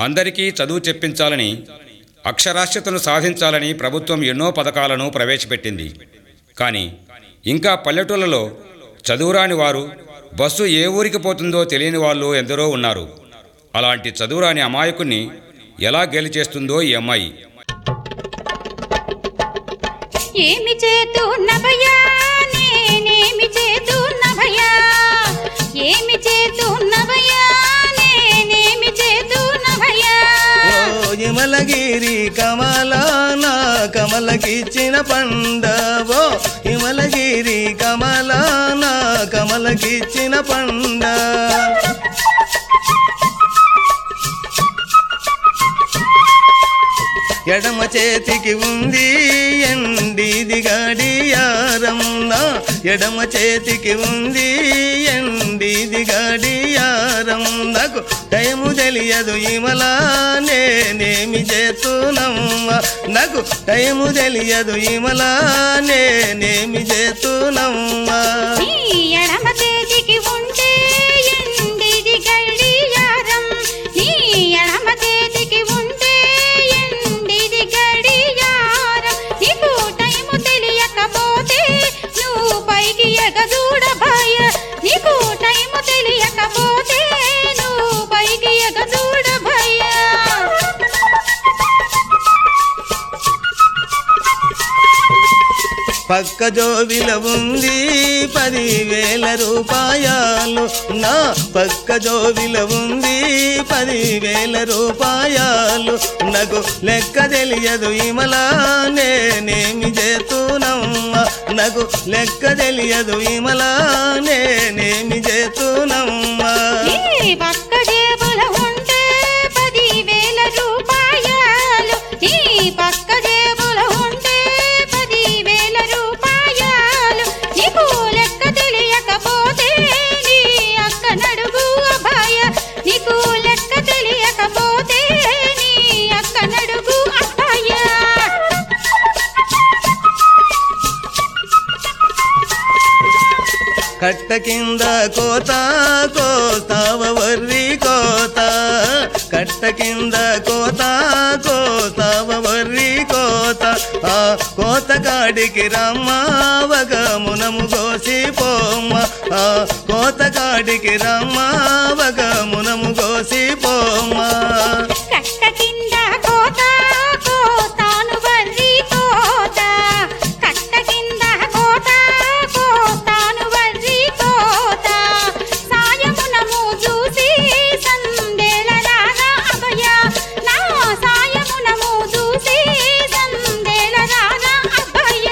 అందరికీ చదువు చెప్పించాలని అక్షరాస్యతను సాధించాలని ప్రభుత్వం ఎన్నో పథకాలను ప్రవేశపెట్టింది కానీ ఇంకా పల్లెటూళ్ళలో చదువురాని వారు బస్సు ఏ ఊరికి పోతుందో తెలియని వాళ్ళు ఎందరో ఉన్నారు అలాంటి చదువురాని అమాయకుణ్ణి ఎలా గేలి చేస్తుందో ఈ అమ్మాయి ఏమి చేతున్నవయ్యా నేనేమి చేతున్నవయ్యా ఏమి చేతున్నవయ్యా నేనేమి చేతున్నవయ్యా ఓ హిమలగిరి కమలాన కమలకిచ్చిన పండవో హిమలగిరి కమలాన కమలకిచ్చిన పండ ఎడమ చేతికి ఉంది ఎండిది గడియారం నా ఎడమ చేతికి ఉంది ఎండిది గడియారం నాకు టైము తెలియదు ఇమలా నేనేమి చేస్తున్నామ్మా నాకు టైము తెలియదు ఇమలా నేనేమి చేస్తున్నామ్మా నీ ఎడమ చేతికి ఉంటే ఎండిది గడియారం నీ ఎడమ చేతికి ఉంటే ఎండిది గడియారం నీకు టైము తెలియకపోతే నువ్వు పైకి ఎగదూడ భయ నీకు టైము తెలియకపోతే నువ్వు పైకి ఎగదూడ భయ పక్క జోబిల ఉంది పదివేల రూపాయలు నా పక్క జోబిల ఉంది పదివేల రూపాయలు నాకు లెక్క తెలియదు ఇమలా నేనేమి చేతునమ్మా నాకు లెక్క తెలియదు ఇమలా నేనేమి చేతునమ్మా ఈ పక్క జేబుల ఉంటే పదివేల రూపాయలు ఈ పక్క జేబుల ఉంటే పదివేల రూపాయలు నీకు లెక్క తెలియకపోతే నీ అక్క నడుగు అభయ నీకు లెక్క తెలియకపోతే నీ అక్క నడుగు అభయ కట్ట కింద కోత కోస్తావ వర్రి కోత కట్ట కింద కోత కోస్తావ వర్రి కోత ఆ కోత కాడికి రమ్మ ఒక మునము కోసి పోమ్మ ఆ కోత కాడికి రమ్మ ఒక మునము కోసి పోమ్మ కట్ట కింద కోత కోస్తాను వర్రి కోత కట్ట కింద కోత కోస్తాను వర్రి కోత సాయమునము చూసి సందేల రాగా అభయ నా సాయమునము చూసి సందేల రాగా అభయ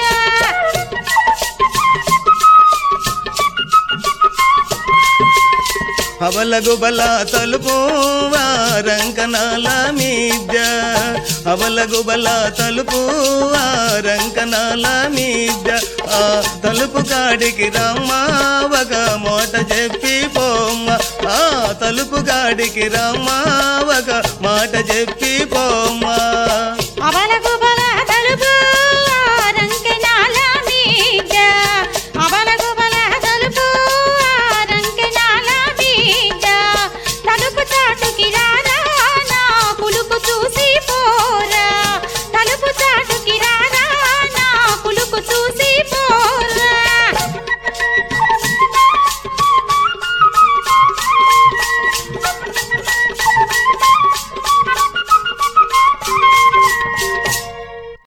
అవలగుబల తలుపు వారంకనాల మీద్య అవలగుబల తలుపు వారంకనాల మీద్య ఆ తలుపు కాడికి రమ్మ ఒక మోట చెప్పి పోమ్మ ఆ తలుపు కాడికి రమ్మ ఒక మాట చెప్పి పోమ్మ